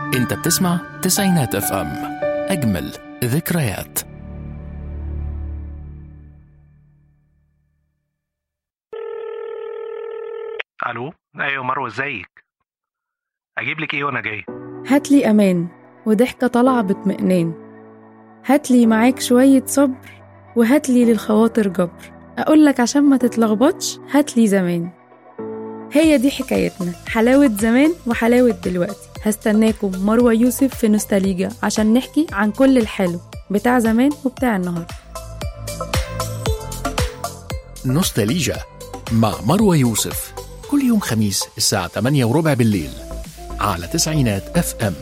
انت بتسمع تسعينات اف ام اجمل ذكريات الو ايوه مروه ازيك اجيب لك ايه وانا جاي هاتلي أمان وضحكة طالعة باطمئنان هاتلي معاك شوية صبر وهاتلي للخواطر جبر أقولك عشان ما تتلخبطش هاتلي زمان هي دي حكايتنا حلاوة زمان وحلاوة دلوقتي هستناكم مروة يوسف في نوستاليجا عشان نحكي عن كل الحلو بتاع زمان وبتاع النهاردة نوستاليجا مع مروة يوسف كل يوم خميس الساعة 8 وربع بالليل على تسعينات اف ام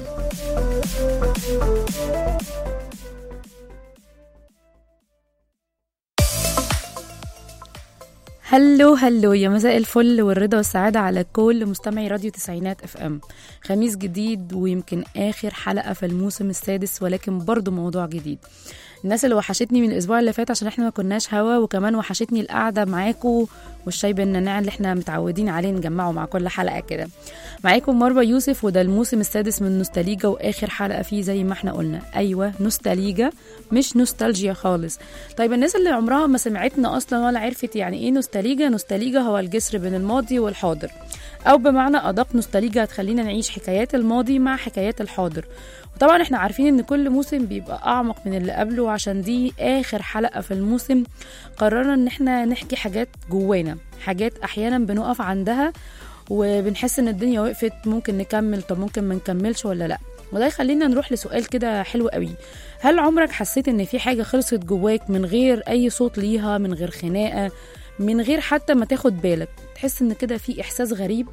هلو هلو يا مساء الفل والرضا والسعادة على كل مستمعي راديو تسعينات اف ام خميس جديد ويمكن آخر حلقة في الموسم السادس ولكن برضو موضوع جديد الناس اللي وحشتني من الأسبوع اللي فات عشان احنا ما كناش هوا وكمان وحشتني القعدة معاكم والشاي بالنعناع اللي احنا متعودين عليه نجمعه مع كل حلقة كده معاكم مروة يوسف وده الموسم السادس من نوستاليجا وآخر حلقة فيه زي ما احنا قلنا أيوة نوستاليجا مش نوستالجيا خالص طيب الناس اللي عمرها ما سمعتنا أصلا ولا عرفت يعني إيه نوستاليجا نوستاليجا هو الجسر بين الماضي والحاضر أو بمعنى أدق نوستاليجا هتخلينا نعيش حكايات الماضي مع حكايات الحاضر وطبعا احنا عارفين ان كل موسم بيبقى اعمق من اللي قبله وعشان دي اخر حلقه في الموسم قررنا ان احنا نحكي حاجات جوانا حاجات احيانا بنقف عندها وبنحس ان الدنيا وقفت ممكن نكمل طب ممكن ما نكملش ولا لا وده يخلينا نروح لسؤال كده حلو قوي هل عمرك حسيت ان في حاجه خلصت جواك من غير اي صوت ليها من غير خناقه من غير حتى ما تاخد بالك تحس ان كده في احساس غريب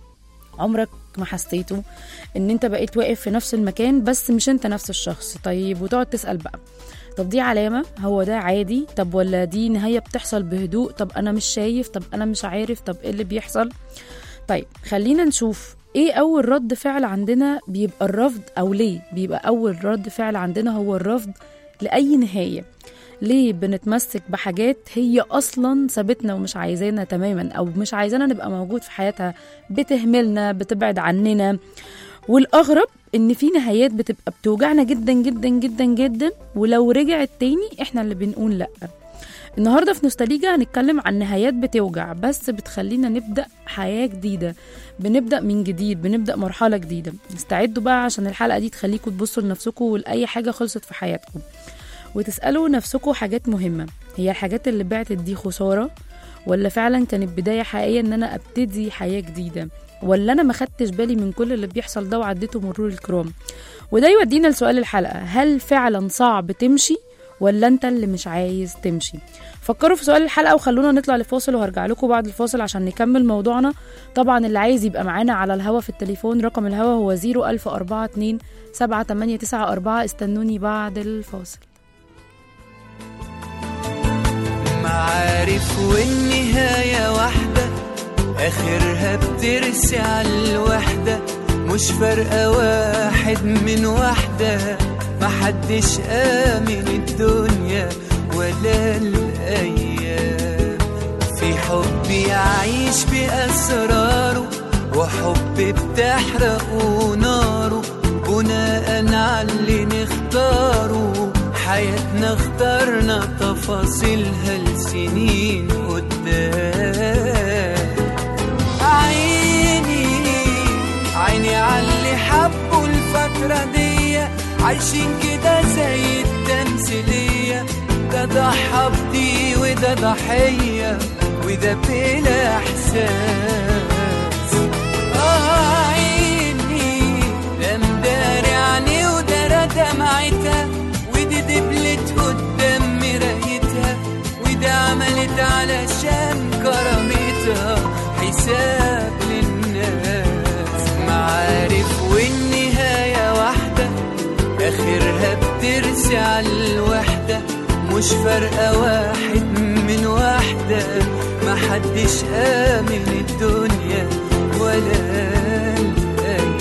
عمرك ما حسيته ان انت بقيت واقف في نفس المكان بس مش انت نفس الشخص طيب وتقعد تسأل بقى طب دي علامة هو ده عادي طب ولا دي نهاية بتحصل بهدوء طب انا مش شايف طب انا مش عارف طب ايه اللي بيحصل طيب خلينا نشوف ايه اول رد فعل عندنا بيبقى الرفض او ليه بيبقى اول رد فعل عندنا هو الرفض لاي نهايه ليه بنتمسك بحاجات هي اصلا سابتنا ومش عايزانا تماما او مش عايزانا نبقى موجود في حياتها بتهملنا بتبعد عننا والاغرب ان في نهايات بتبقى بتوجعنا جدا جدا جدا جدا ولو رجعت تاني احنا اللي بنقول لا النهارده في نوستاليجا هنتكلم عن نهايات بتوجع بس بتخلينا نبدا حياه جديده بنبدا من جديد بنبدا مرحله جديده استعدوا بقى عشان الحلقه دي تخليكم تبصوا لنفسكم ولاي حاجه خلصت في حياتكم وتسالوا نفسكم حاجات مهمه هي الحاجات اللي بعتت دي خساره ولا فعلا كانت بدايه حقيقيه ان انا ابتدي حياه جديده ولا انا ما خدتش بالي من كل اللي بيحصل ده وعديته مرور الكرام وده يودينا لسؤال الحلقه هل فعلا صعب تمشي ولا انت اللي مش عايز تمشي فكروا في سؤال الحلقه وخلونا نطلع لفاصل وهرجع لكم بعد الفاصل عشان نكمل موضوعنا طبعا اللي عايز يبقى معانا على الهوا في التليفون رقم الهوا هو 01042 7894 استنوني بعد الفاصل معارف والنهاية واحدة آخرها بترسي على الوحدة مش فارقة واحد من واحدة محدش آمن الدنيا ولا الأيام في حب يعيش بأسراره وحب بتحرقه ناره بناء على اللي نختاره حياتنا اخترنا تفاصيلها لسنين قدام عيني عيني عاللي حبوا الفترة دي عايشين كده زي التمثيلية ده ضحى بدي وده ضحية وده بلا إحساس آه عيني ده مداري عيني وده دمعتها ودي دبلت قدام مرايتها وده عملت علشان كرامتها حساب للناس معارف والنهاية واحدة آخرها بترسي على الوحدة مش فارقة واحد من واحدة محدش آمن الدنيا ولا الأيام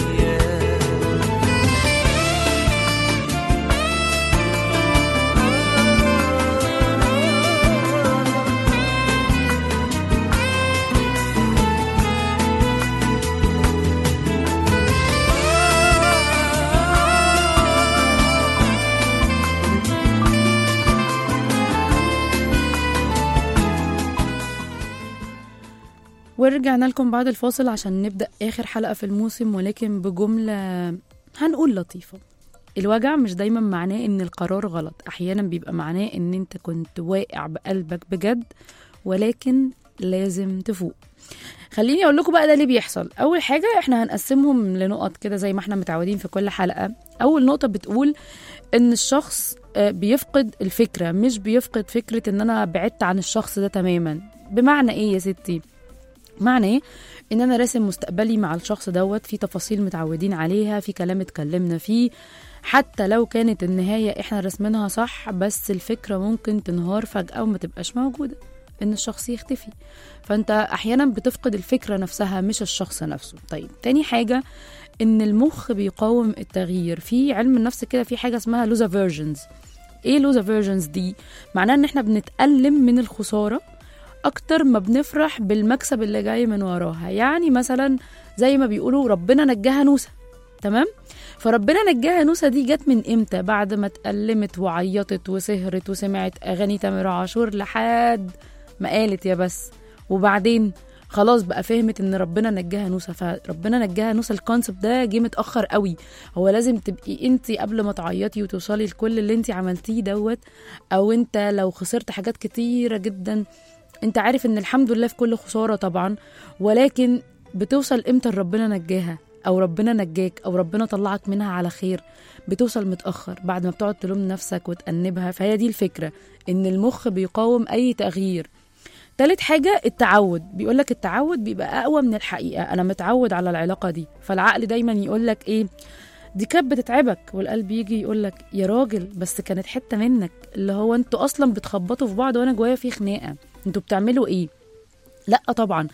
ورجعنا لكم بعد الفاصل عشان نبدأ آخر حلقة في الموسم ولكن بجملة هنقول لطيفة الوجع مش دايما معناه ان القرار غلط احيانا بيبقى معناه ان انت كنت واقع بقلبك بجد ولكن لازم تفوق خليني اقول لكم بقى ده اللي بيحصل اول حاجه احنا هنقسمهم لنقط كده زي ما احنا متعودين في كل حلقه اول نقطه بتقول ان الشخص آه، بيفقد الفكره مش بيفقد فكره ان انا بعدت عن الشخص ده تماما بمعنى ايه يا ستي معنى ايه ان انا راسم مستقبلي مع الشخص دوت في تفاصيل متعودين عليها في كلام اتكلمنا فيه حتى لو كانت النهاية احنا رسمينها صح بس الفكرة ممكن تنهار فجأة وما تبقاش موجودة ان الشخص يختفي فانت احيانا بتفقد الفكرة نفسها مش الشخص نفسه طيب تاني حاجة ان المخ بيقاوم التغيير في علم النفس كده في حاجة اسمها لوزا فيرجنز ايه لوزا فيرجنز دي معناها ان احنا بنتألم من الخسارة اكتر ما بنفرح بالمكسب اللي جاي من وراها يعني مثلا زي ما بيقولوا ربنا نجاها نوسة تمام فربنا نجاها نوسة دي جت من امتى بعد ما اتألمت وعيطت وسهرت وسمعت اغاني تامر عاشور لحد ما قالت يا بس وبعدين خلاص بقى فهمت ان ربنا نجاها نوسة فربنا نجاها نوسة الكونسبت ده جه متاخر قوي هو لازم تبقي انت قبل ما تعيطي وتوصلي لكل اللي انت عملتيه دوت او انت لو خسرت حاجات كتيره جدا انت عارف ان الحمد لله في كل خساره طبعا ولكن بتوصل امتى ربنا نجاها او ربنا نجاك او ربنا طلعك منها على خير بتوصل متاخر بعد ما بتقعد تلوم نفسك وتأنبها فهي دي الفكره ان المخ بيقاوم اي تغيير تالت حاجة التعود بيقولك التعود بيبقى أقوى من الحقيقة أنا متعود على العلاقة دي فالعقل دايما يقولك إيه دي كانت بتتعبك والقلب يجي يقولك يا راجل بس كانت حتة منك اللي هو انتوا أصلا بتخبطوا في بعض وأنا جوايا في خناقة انتوا بتعملوا إيه لا طبعا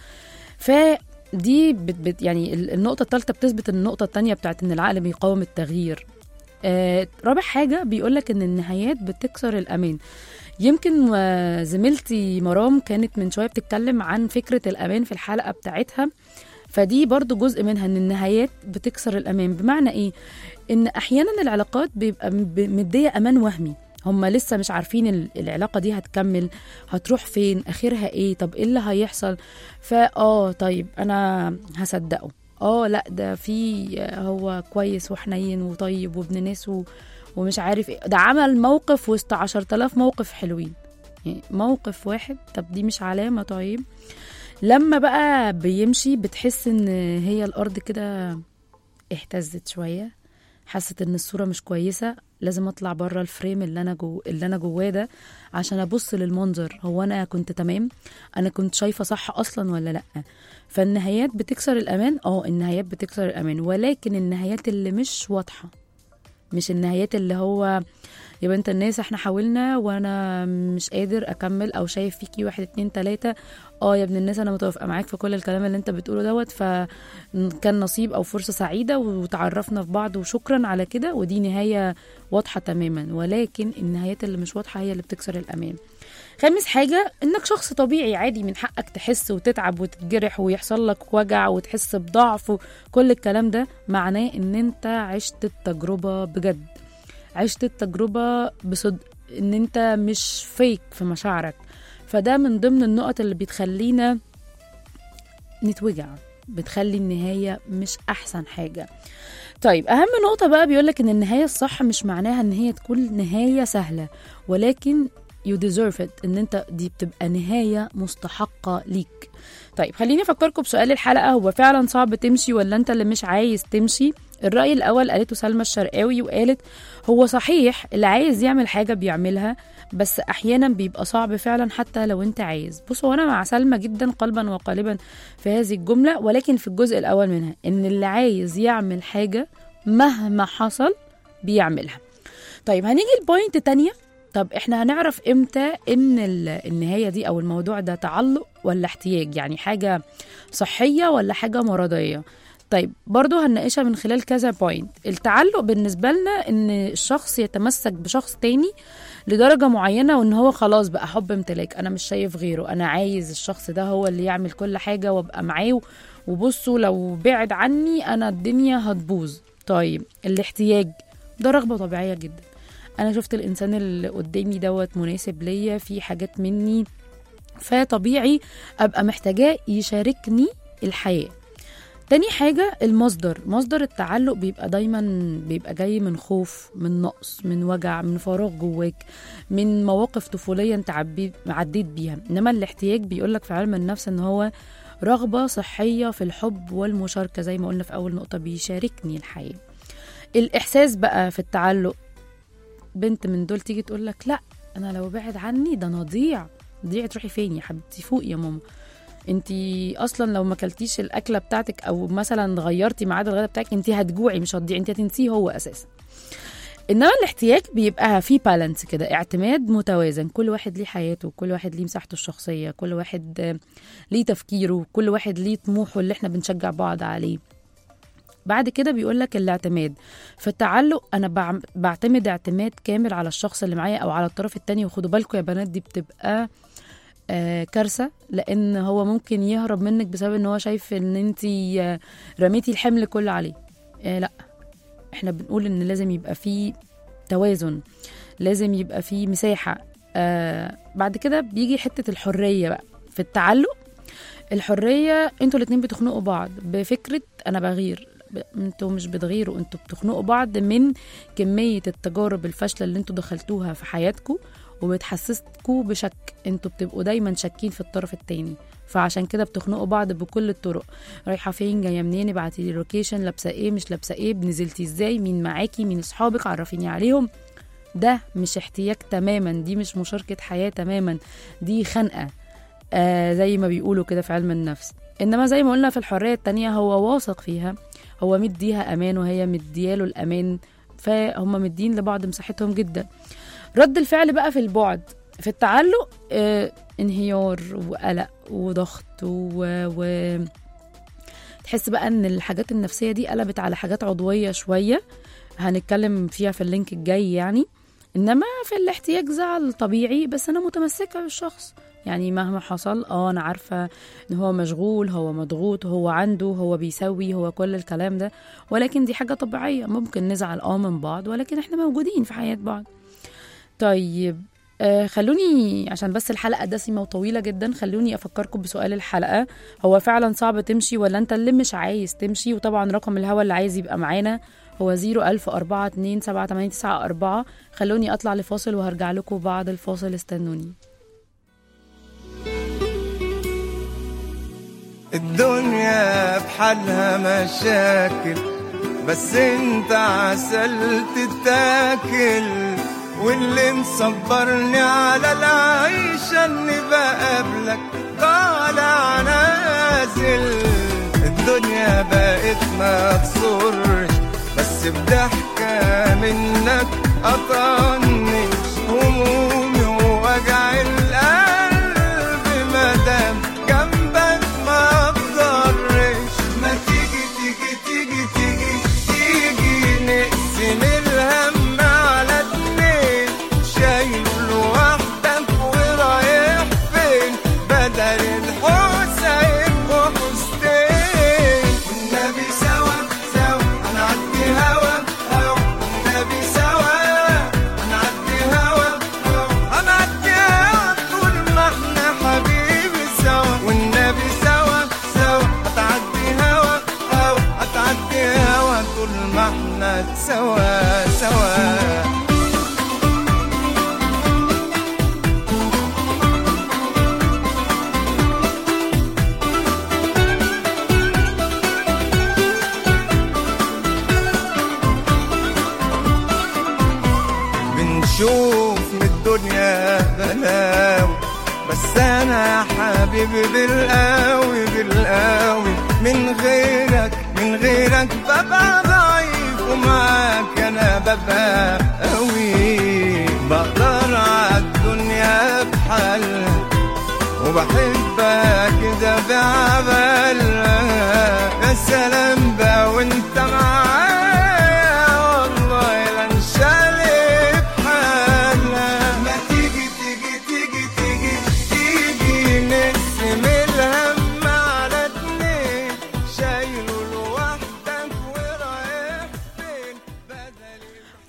فدي بت بت يعني ال- النقطة الثالثة بتثبت النقطة التانية بتاعت إن العقل بيقاوم التغيير آه رابع حاجة بيقولك إن النهايات بتكسر الأمان يمكن آه، زميلتي مرام كانت من شوية بتتكلم عن فكرة الأمان في الحلقة بتاعتها فدي برضو جزء منها ان النهايات بتكسر الامان بمعنى ايه ان احيانا العلاقات بيبقى ب- مديه امان وهمي هم لسه مش عارفين ال- العلاقه دي هتكمل هتروح فين اخرها ايه طب ايه اللي هيحصل فاه طيب انا هصدقه اه لا ده في هو كويس وحنين وطيب وابن ناس و- ومش عارف ايه ده عمل موقف وسط عشرة آلاف موقف حلوين يعني موقف واحد طب دي مش علامة طيب لما بقى بيمشي بتحس ان هي الارض كده اهتزت شويه حست ان الصوره مش كويسه لازم اطلع بره الفريم اللي انا جو اللي انا جواه ده عشان ابص للمنظر هو انا كنت تمام انا كنت شايفه صح اصلا ولا لا فالنهايات بتكسر الامان اه النهايات بتكسر الامان ولكن النهايات اللي مش واضحه مش النهايات اللي هو يا بنت الناس احنا حاولنا وانا مش قادر اكمل او شايف فيكي واحد اتنين تلاته اه يا ابن الناس انا متوافقه معاك في كل الكلام اللي انت بتقوله دوت فكان نصيب او فرصه سعيده وتعرفنا في بعض وشكرا على كده ودي نهايه واضحه تماما ولكن النهايات اللي مش واضحه هي اللي بتكسر الامان خامس حاجة انك شخص طبيعي عادي من حقك تحس وتتعب وتتجرح ويحصل لك وجع وتحس بضعف وكل الكلام ده معناه ان انت عشت التجربة بجد عشت التجربة بصدق ان انت مش فيك في مشاعرك فده من ضمن النقط اللي بتخلينا نتوجع بتخلي النهاية مش أحسن حاجة طيب أهم نقطة بقى بيقولك إن النهاية الصح مش معناها إن هي تكون نهاية سهلة ولكن you deserve it إن أنت دي بتبقى نهاية مستحقة ليك طيب خليني أفكركم بسؤال الحلقة هو فعلا صعب تمشي ولا أنت اللي مش عايز تمشي الرأي الأول قالته سلمى الشرقاوي وقالت هو صحيح اللي عايز يعمل حاجة بيعملها بس أحيانا بيبقى صعب فعلا حتى لو أنت عايز بصوا أنا مع سلمى جدا قلبا وقالبا في هذه الجملة ولكن في الجزء الأول منها إن اللي عايز يعمل حاجة مهما حصل بيعملها طيب هنيجي البوينت تانية طب احنا هنعرف امتى ان ال- النهايه دي او الموضوع ده تعلق ولا احتياج يعني حاجه صحيه ولا حاجه مرضيه طيب برضو هنناقشها من خلال كذا بوينت التعلق بالنسبه لنا ان الشخص يتمسك بشخص تاني لدرجه معينه وان هو خلاص بقى حب امتلاك انا مش شايف غيره انا عايز الشخص ده هو اللي يعمل كل حاجه وابقى معاه وبصوا لو بعد عني انا الدنيا هتبوظ طيب الاحتياج ده رغبه طبيعيه جدا انا شفت الانسان اللي قدامي دوت مناسب ليا في حاجات مني فطبيعي ابقى محتاجاه يشاركني الحياه تاني حاجة المصدر مصدر التعلق بيبقى دايما بيبقى جاي من خوف من نقص من وجع من فراغ جواك من مواقف طفولية انت عبي- عديت بيها انما الاحتياج بيقولك في علم النفس ان هو رغبة صحية في الحب والمشاركة زي ما قلنا في أول نقطة بيشاركني الحياة الإحساس بقى في التعلق بنت من دول تيجي تقول لك لا أنا لو بعد عني ده أنا ضيع ضيع تروحي فين يا حبيبتي فوق يا ماما انتي اصلا لو ما اكلتيش الاكله بتاعتك او مثلا غيرتي ميعاد الغداء بتاعك انتي هتجوعي مش هتضيعي انتي هتنسيه هو اساسا انما الاحتياج بيبقى فيه بالانس كده اعتماد متوازن كل واحد ليه حياته كل واحد ليه مساحته الشخصيه كل واحد آه، ليه تفكيره كل واحد ليه طموحه اللي احنا بنشجع بعض عليه بعد كده بيقول لك الاعتماد في التعلق انا بعم- بعتمد اعتماد كامل على الشخص اللي معايا او على الطرف التاني وخدوا بالكم يا بنات دي بتبقى آه كارثه لان هو ممكن يهرب منك بسبب ان هو شايف ان انت رميتي الحمل كله عليه آه لا احنا بنقول ان لازم يبقى فيه توازن لازم يبقى فيه مساحه آه بعد كده بيجي حته الحريه بقى في التعلق الحريه انتوا الاتنين بتخنقوا بعض بفكره انا بغير ب- انتوا مش بتغيروا انتوا بتخنقوا بعض من كميه التجارب الفاشله اللي انتوا دخلتوها في حياتكم وبتحسسكوا بشك انتوا بتبقوا دايما شاكين في الطرف التاني فعشان كده بتخنقوا بعض بكل الطرق رايحه فين جايه منين ابعتي لي لوكيشن لابسه ايه مش لابسه ايه نزلتي ازاي مين معاكي مين اصحابك عرفيني عليهم ده مش احتياج تماما دي مش مشاركه حياه تماما دي خنقه آه زي ما بيقولوا كده في علم النفس انما زي ما قلنا في الحريه التانية هو واثق فيها هو مديها امان وهي مدياله الامان فهم مدين لبعض مساحتهم جدا رد الفعل بقى في البعد في التعلق آه انهيار وقلق وضغط و, و... تحس بقى ان الحاجات النفسيه دي قلبت على حاجات عضويه شويه هنتكلم فيها في اللينك الجاي يعني انما في الاحتياج زعل طبيعي بس انا متمسكه بالشخص يعني مهما حصل اه انا عارفه ان هو مشغول هو مضغوط هو عنده هو بيسوي هو كل الكلام ده ولكن دي حاجه طبيعيه ممكن نزعل اه من بعض ولكن احنا موجودين في حياه بعض طيب آه خلوني عشان بس الحلقة دسمة وطويلة جدا خلوني أفكركم بسؤال الحلقة هو فعلا صعب تمشي ولا أنت اللي مش عايز تمشي وطبعا رقم الهوا اللي عايز يبقى معانا هو زيرو ألف أربعة اتنين سبعة تمانية تسعة أربعة خلوني أطلع لفاصل وهرجع لكم بعد الفاصل استنوني الدنيا بحالها مشاكل بس انت عسل تتاكل واللي مصبرني على العيشة اني بقابلك طالع نازل الدنيا بقت ما تصرش بس بضحكة منك أطنش همومي ووجع القلب مادام جنبك ما اقدرش ما تيجي تيجي تيجي تيجي تيجي نقسم الهم على اتنين شايل لوحدك ورايح فين بدل الحسين وحسين والنبي سوا سوا هنعدي هوا هوا والنبي سوا هنعدي هوا هوا هنعدي هوا طول ما احنا حبيبي سوا والنبي سوا سوا هتعدي هوا هوا هتعدي هوا طول ما احنا سوا سوا بنشوف من الدنيا بلاوي بس انا يا حبيبي بالقوي بالقوي من غيرك من غيرك ببقى ضعيف ومعاك انا ببقى قوي بقدر عالدنيا بحالها وبحبك كده بعبالها يا سلام بقى وانت معايا والله لا انشالي بحالها ما تيجي تيجي تيجي تيجي تيجي نقسم الهم على اتنين شايله لوحدك ورايح فين بدل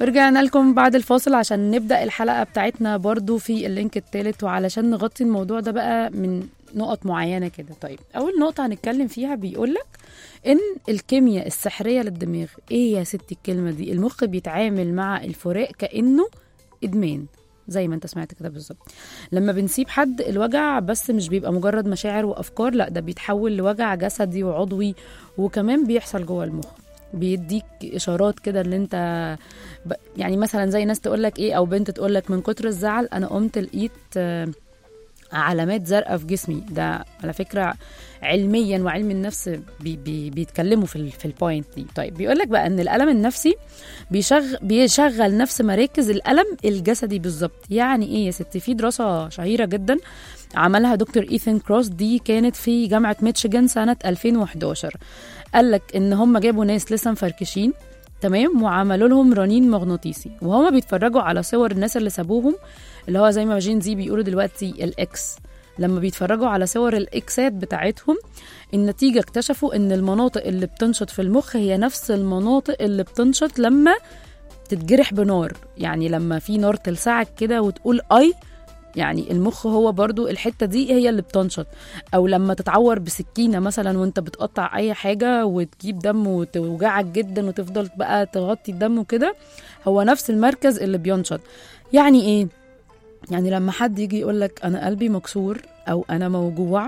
ورجعنا لكم بعد الفاصل عشان نبدأ الحلقة بتاعتنا برضو في اللينك التالت وعلشان نغطي الموضوع ده بقى من نقط معينة كده طيب أول نقطة هنتكلم فيها بيقولك إن الكيمياء السحرية للدماغ إيه يا ستي الكلمة دي المخ بيتعامل مع الفراق كأنه إدمان زي ما انت سمعت كده بالظبط لما بنسيب حد الوجع بس مش بيبقى مجرد مشاعر وافكار لا ده بيتحول لوجع جسدي وعضوي وكمان بيحصل جوه المخ بيديك اشارات كده ان انت ب... يعني مثلا زي ناس تقول لك ايه او بنت تقول لك من كتر الزعل انا قمت لقيت آه، علامات زرقاء في جسمي ده على فكره علميا وعلم النفس بي بي بيتكلموا في ال في البوينت دي طيب بيقول لك بقى ان الالم النفسي بيشغل بيشغل نفس مراكز الالم الجسدي بالظبط يعني ايه يا ستي في دراسه شهيره جدا عملها دكتور ايثن كروس دي كانت في جامعه ميتشيغان سنه 2011 قال لك ان هم جابوا ناس لسه مفركشين تمام وعملوا لهم رنين مغناطيسي وهما بيتفرجوا على صور الناس اللي سابوهم اللي هو زي ما جين زي بيقولوا دلوقتي الاكس لما بيتفرجوا على صور الاكسات بتاعتهم النتيجه اكتشفوا ان المناطق اللي بتنشط في المخ هي نفس المناطق اللي بتنشط لما تتجرح بنار يعني لما في نار تلسعك كده وتقول اي يعني المخ هو برضو الحتة دي هي اللي بتنشط أو لما تتعور بسكينة مثلا وانت بتقطع أي حاجة وتجيب دم وتوجعك جدا وتفضل بقى تغطي الدم وكده هو نفس المركز اللي بينشط يعني ايه؟ يعني لما حد يجي يقولك أنا قلبي مكسور أو أنا موجوع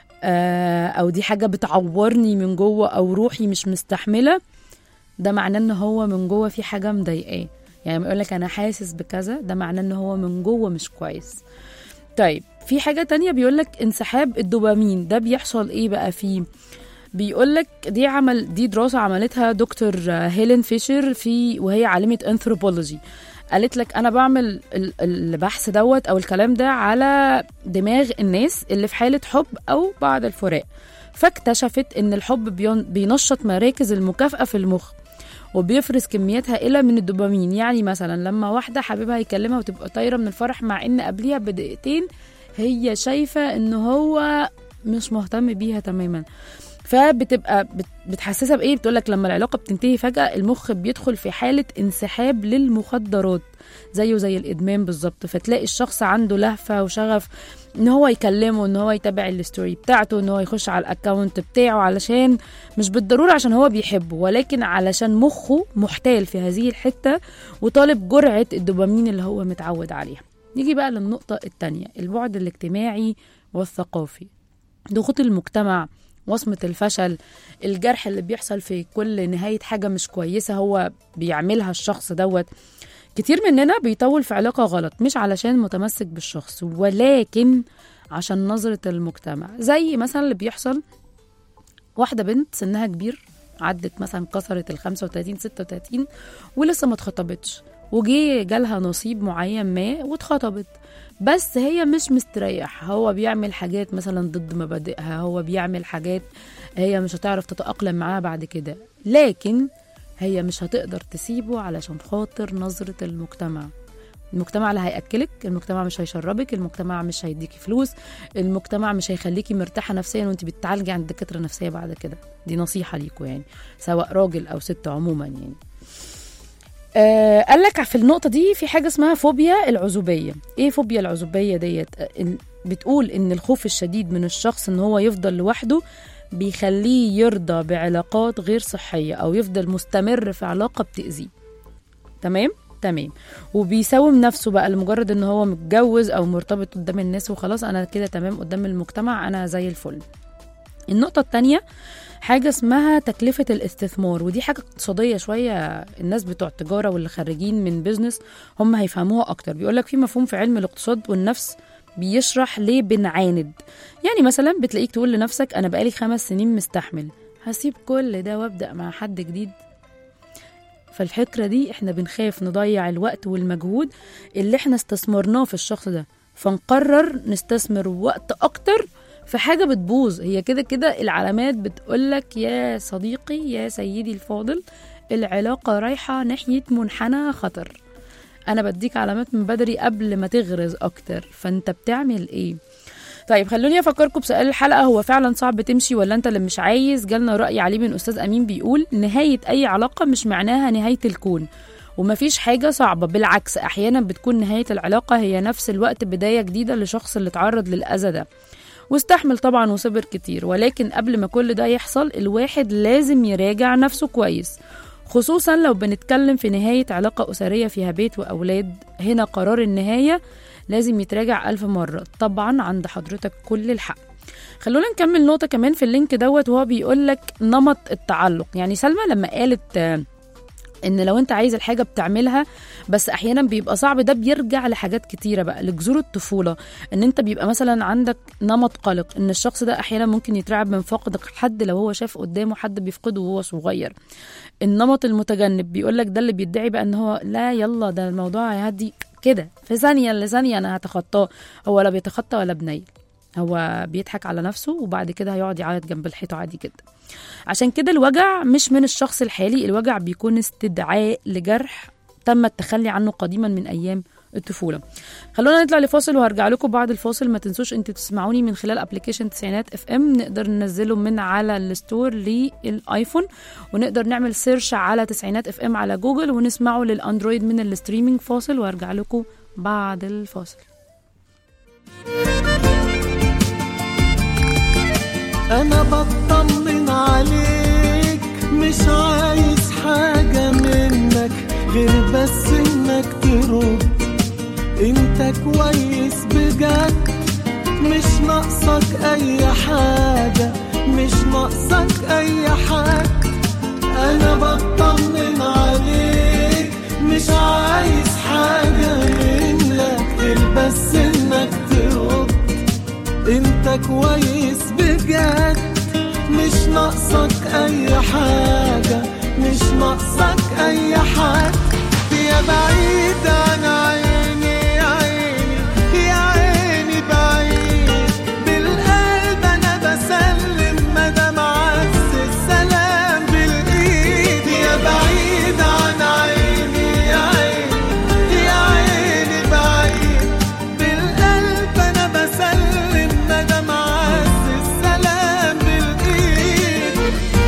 آه، أو دي حاجة بتعورني من جوه أو روحي مش مستحملة ده معناه ان هو من جوه في حاجه مضايقاه يعني لما يقول لك انا حاسس بكذا ده معناه ان هو من جوه مش كويس طيب في حاجه تانية بيقول لك انسحاب الدوبامين ده بيحصل ايه بقى فيه بيقول لك دي عمل دي دراسه عملتها دكتور هيلين فيشر في وهي عالمه انثروبولوجي قالت لك انا بعمل ال- البحث دوت او الكلام ده على دماغ الناس اللي في حاله حب او بعد الفراق فاكتشفت ان الحب بين- بينشط مراكز المكافاه في المخ وبيفرز كميات هائله من الدوبامين يعني مثلا لما واحده حبيبها يكلمها وتبقى طايره من الفرح مع ان قبليها بدقيقتين هي شايفه ان هو مش مهتم بيها تماما فبتبقى بت- بتحسسها بايه بتقول لك لما العلاقه بتنتهي فجاه المخ بيدخل في حاله انسحاب للمخدرات زيه زي الادمان بالظبط فتلاقي الشخص عنده لهفه وشغف ان هو يكلمه ان هو يتابع الستوري بتاعته ان هو يخش على الاكونت بتاعه علشان مش بالضروره عشان هو بيحبه ولكن علشان مخه محتال في هذه الحته وطالب جرعه الدوبامين اللي هو متعود عليها نيجي بقى للنقطه الثانيه البعد الاجتماعي والثقافي ضغوط المجتمع وصمة الفشل الجرح اللي بيحصل في كل نهاية حاجة مش كويسة هو بيعملها الشخص دوت كتير مننا بيطول في علاقة غلط مش علشان متمسك بالشخص ولكن عشان نظرة المجتمع زي مثلا اللي بيحصل واحدة بنت سنها كبير عدت مثلا كسرت ال 35 36 ولسه ما اتخطبتش وجي جالها نصيب معين ما واتخطبت بس هي مش مستريح هو بيعمل حاجات مثلا ضد مبادئها هو بيعمل حاجات هي مش هتعرف تتأقلم معاها بعد كده لكن هي مش هتقدر تسيبه علشان خاطر نظرة المجتمع المجتمع اللي هيأكلك المجتمع مش هيشربك المجتمع مش هيديكي فلوس المجتمع مش هيخليكي مرتاحة نفسيا وانت بتتعالجي عند دكاترة نفسية بعد كده دي نصيحة ليكوا يعني سواء راجل أو ست عموما يعني آه قال لك في النقطة دي في حاجة اسمها فوبيا العزوبية ايه فوبيا العزوبية ديت آه، إن- بتقول ان الخوف الشديد من الشخص ان هو يفضل لوحده بيخليه يرضى بعلاقات غير صحية او يفضل مستمر في علاقة بتأذيه تمام تمام وبيساوم نفسه بقى لمجرد ان هو متجوز او مرتبط قدام الناس وخلاص انا كده تمام قدام المجتمع انا زي الفل النقطة التانية حاجة اسمها تكلفة الاستثمار ودي حاجة اقتصادية شوية الناس بتوع التجارة واللي خارجين من بيزنس هم هيفهموها أكتر بيقولك في مفهوم في علم الاقتصاد والنفس بيشرح ليه بنعاند يعني مثلا بتلاقيك تقول لنفسك أنا بقالي خمس سنين مستحمل هسيب كل ده وابدأ مع حد جديد فالفكرة دي احنا بنخاف نضيع الوقت والمجهود اللي احنا استثمرناه في الشخص ده فنقرر نستثمر وقت أكتر في حاجة بتبوظ هي كده كده العلامات بتقولك يا صديقي يا سيدي الفاضل العلاقة رايحة ناحية منحنى خطر أنا بديك علامات من بدري قبل ما تغرز أكتر فأنت بتعمل إيه؟ طيب خلوني افكركم بسؤال الحلقه هو فعلا صعب تمشي ولا انت اللي مش عايز جالنا راي عليه من استاذ امين بيقول نهايه اي علاقه مش معناها نهايه الكون ومفيش حاجة صعبة بالعكس أحيانا بتكون نهاية العلاقة هي نفس الوقت بداية جديدة لشخص اللي اتعرض للأذى ده واستحمل طبعا وصبر كتير ولكن قبل ما كل ده يحصل الواحد لازم يراجع نفسه كويس خصوصا لو بنتكلم في نهاية علاقة أسرية فيها بيت وأولاد هنا قرار النهاية لازم يتراجع ألف مرة طبعا عند حضرتك كل الحق خلونا نكمل نقطة كمان في اللينك دوت وهو بيقول لك نمط التعلق يعني سلمى لما قالت آه، ان لو انت عايز الحاجه بتعملها بس احيانا بيبقى صعب ده بيرجع لحاجات كتيره بقى لجذور الطفوله ان انت بيبقى مثلا عندك نمط قلق ان الشخص ده احيانا ممكن يترعب من فقدك حد لو هو شاف قدامه حد بيفقده وهو صغير النمط المتجنب بيقول لك ده اللي بيدعي بقى ان هو لا يلا ده الموضوع هيهدي كده في ثانيه لثانيه انا هتخطاه هو لا بيتخطى ولا بنيل هو بيضحك على نفسه وبعد كده هيقعد يعيط جنب الحيطه عادي جدا عشان كده الوجع مش من الشخص الحالي الوجع بيكون استدعاء لجرح تم التخلي عنه قديما من ايام الطفوله خلونا نطلع لفاصل وهرجع لكم بعد الفاصل ما تنسوش انتوا تسمعوني من خلال ابلكيشن تسعينات اف ام نقدر ننزله من على الستور للايفون ونقدر نعمل سيرش على تسعينات اف ام على جوجل ونسمعه للاندرويد من الستريمينج فاصل وهرجع لكم بعد الفاصل انا بطمن عليك مش عايز حاجة منك غير بس انك ترد انت كويس بجد مش ناقصك اي حاجة مش ناقصك اي حاجة انا بطمن عليك مش عايز حاجة منك غير بس انك ترد انت كويس بجد مش ناقصك اي حاجة مش ناقصك اي حاجة يا بعيد عن عيني يا عيني يا عيني بعيد بالقلب انا بسلم مدام عز السلام بالايد يا بعيد عن عيني يا عيني يا عيني بعيد بالقلب انا بسلم مدام عز السلام بالايد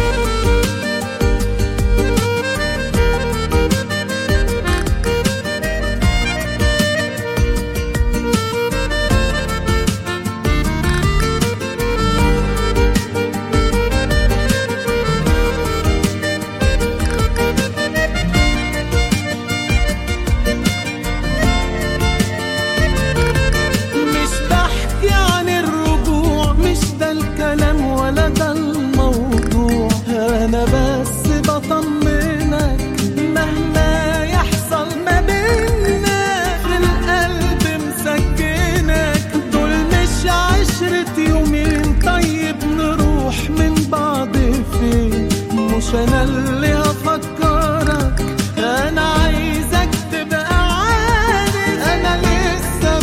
مش بحكي عن الرجوع مش ده الكلام ولا ده الموضوع انا بس بطمنك مهما يحصل ما بينا في القلب مسكنك دول مش عشرة يومين طيب نروح من بعض فين مش انا اللي هفكرك انا عايزك تبقى عارف انا لسه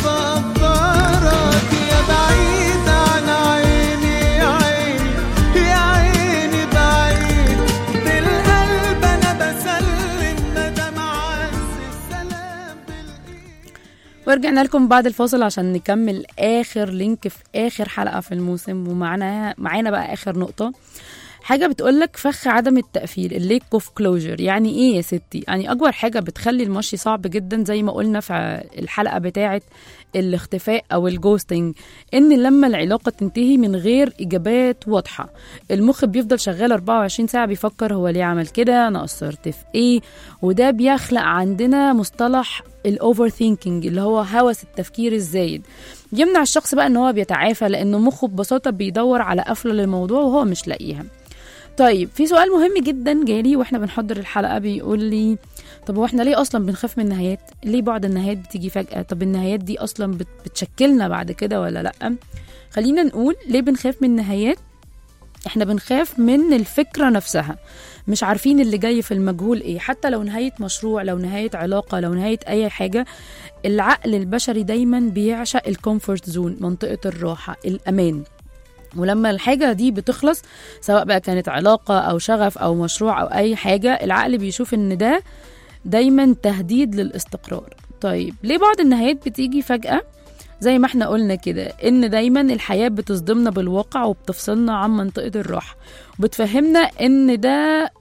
بقدرك يا بعيد عن عيني يا عيني يا عيني بعيد بالقلب انا بسلم مدام عز السلام بالايد ورجعنا لكم بعد الفاصل عشان نكمل اخر لينك في اخر حلقه في الموسم ومعانا معانا بقى اخر نقطه حاجه بتقولك فخ عدم التقفيل الليك اوف كلوجر يعني ايه يا ستي يعني اكبر حاجه بتخلي المشي صعب جدا زي ما قلنا في الحلقه بتاعه الاختفاء او الجوستنج ان لما العلاقه تنتهي من غير اجابات واضحه المخ بيفضل شغال 24 ساعه بيفكر هو ليه عمل كده انا قصرت في ايه وده بيخلق عندنا مصطلح الاوفر ثينكينج اللي هو هوس التفكير الزايد يمنع الشخص بقى ان هو بيتعافى لانه مخه ببساطه بيدور على قفله للموضوع وهو مش لاقيها طيب في سؤال مهم جدا جالي واحنا بنحضر الحلقه بيقول لي طب هو احنا ليه اصلا بنخاف من النهايات ليه بعض النهايات بتيجي فجاه طب النهايات دي اصلا بت- بتشكلنا بعد كده ولا لا خلينا نقول ليه بنخاف من النهايات احنا بنخاف من الفكره نفسها مش عارفين اللي جاي في المجهول ايه حتى لو نهايه مشروع لو نهايه علاقه لو نهايه اي حاجه العقل البشري دايما بيعشق الكومفورت زون منطقه الراحه الامان ولما الحاجة دي بتخلص سواء بقى كانت علاقة أو شغف أو مشروع أو أي حاجة العقل بيشوف إن ده دايما تهديد للاستقرار طيب ليه بعض النهايات بتيجي فجأة زي ما احنا قلنا كده ان دايما الحياة بتصدمنا بالواقع وبتفصلنا عن منطقة الراحة وبتفهمنا ان ده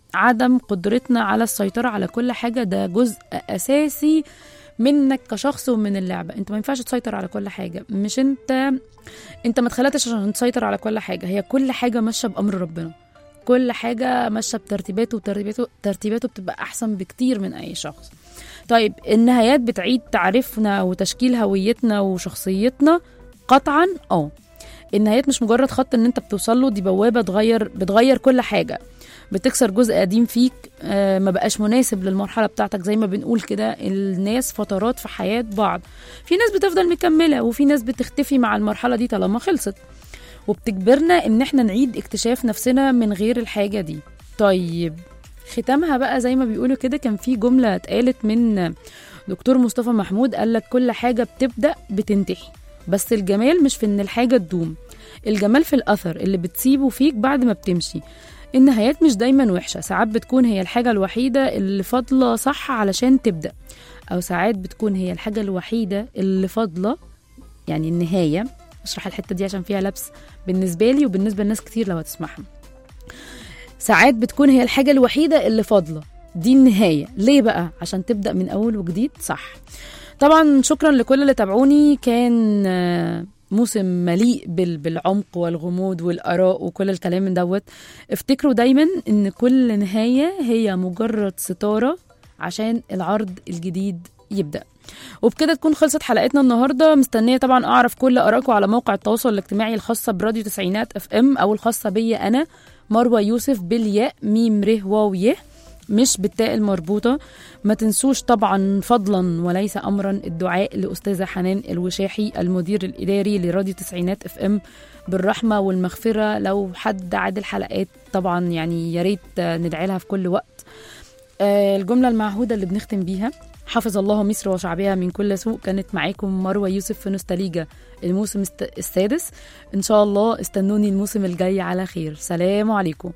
عدم قدرتنا على السيطرة على كل حاجة ده جزء أساسي منك كشخص ومن اللعبة انت ما ينفعش تسيطر على كل حاجة مش انت انت ما اتخلقتش عشان تسيطر على كل حاجة هي كل حاجة ماشية بأمر ربنا كل حاجة ماشية بترتيباته وترتيباته ترتيباته بتبقى أحسن بكتير من أي شخص طيب النهايات بتعيد تعريفنا وتشكيل هويتنا وشخصيتنا قطعا اه النهايات مش مجرد خط ان انت بتوصل له دي بوابه تغير بتغير كل حاجه بتكسر جزء قديم فيك آه، ما بقاش مناسب للمرحله بتاعتك زي ما بنقول كده الناس فترات في حياه بعض في ناس بتفضل مكمله وفي ناس بتختفي مع المرحله دي طالما خلصت وبتجبرنا ان احنا نعيد اكتشاف نفسنا من غير الحاجه دي طيب ختامها بقى زي ما بيقولوا كده كان في جمله اتقالت من دكتور مصطفى محمود قال لك كل حاجه بتبدا بتنتهي بس الجمال مش في ان الحاجه تدوم الجمال في الاثر اللي بتسيبه فيك بعد ما بتمشي النهايات مش دايما وحشه ساعات بتكون هي الحاجه الوحيده اللي فاضله صح علشان تبدا او ساعات بتكون هي الحاجه الوحيده اللي فاضله يعني النهايه اشرح الحته دي عشان فيها لبس بالنسبه لي وبالنسبه لناس كتير لو هتسمعها ساعات بتكون هي الحاجه الوحيده اللي فاضله دي النهايه ليه بقى عشان تبدا من اول وجديد صح طبعا شكرا لكل اللي تابعوني كان آه، موسم مليء بال- بالعمق والغموض والآراء وكل الكلام من دوت افتكروا دايما ان كل نهاية هي مجرد ستارة عشان العرض الجديد يبدأ وبكده تكون خلصت حلقتنا النهارده مستنيه طبعا اعرف كل ارائكم على موقع التواصل الاجتماعي الخاصه براديو تسعينات اف ام او الخاصه بيا انا مروه يوسف بالياء ميم ره واو يه مش بالتاء المربوطة ما تنسوش طبعا فضلا وليس أمرا الدعاء لأستاذة حنان الوشاحي المدير الإداري لراديو تسعينات اف ام بالرحمة والمغفرة لو حد عاد الحلقات طبعا يعني يا ريت آه، ندعي لها في كل وقت آه، الجملة المعهودة اللي بنختم بيها حفظ الله مصر وشعبها من كل سوء كانت معاكم مروة يوسف في نوستاليجا الموسم الست- السادس إن شاء الله استنوني الموسم الجاي على خير سلام عليكم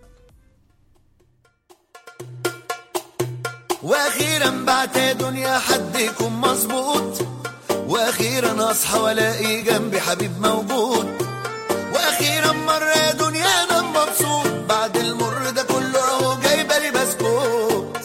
واخيرا بعت يا دنيا حد يكون مظبوط واخيرا اصحى والاقي جنبي حبيب موجود واخيرا مره يا دنيا انا مبسوط بعد المر ده كله اهو جايبه لي بسكوت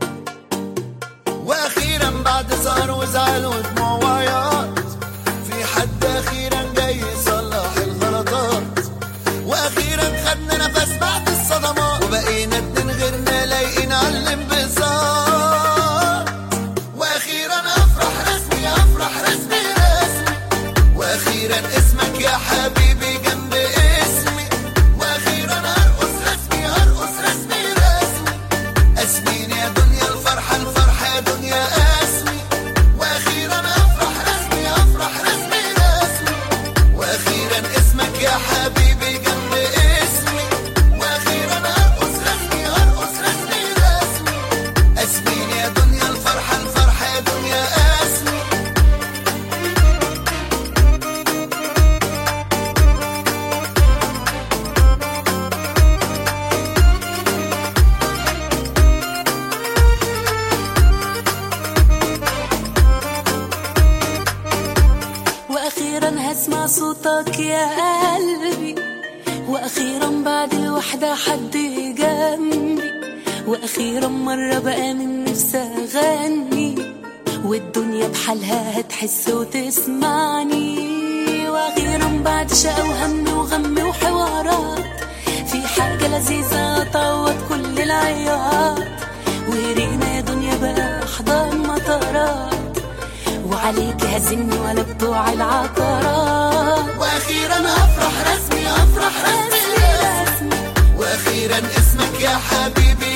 واخيرا بعد سهر وزعل ودموع وعياط في حد اخيرا جاي يصلح الغلطات واخيرا خدنا نفس بعد الصدمات وبقينا اتنين غيرنا لايقين على الانبساط واخيرا افرح رسمي افرح رسمي رسمي واخيرا اسمك يا حبيبي جنب اسمي واخيرا ارقص رسمي ارقص رسمي رسمي اسمين يا دنيا الفرحه الفرحه يا دنيا اسمي واخيرا افرح رسمي افرح رسمي رسمي واخيرا اسمك يا حبيبي جنب اسمي واخيرا ارقص رسمي ارقص رسمي رسمي اسمين يا دنيا الفرحه الفرحه يا دنيا اسمي واخيرا هسمع صوتك يا قلبي واخيرا بعد الوحدة حد جنبي واخيرا مرة بقى من نفسي اغني والدنيا بحالها هتحس وتسمعني واخيرا بعد شقا وهم وغم وحوارات في حاجة لذيذة تعوض كل العياط ورينا يا دنيا بقى احضان مطارات وعليك هزني ولا بتوع العقارات واخيرا افرح رسمي افرح رسمي رسمي واخيرا اسمك يا حبيبي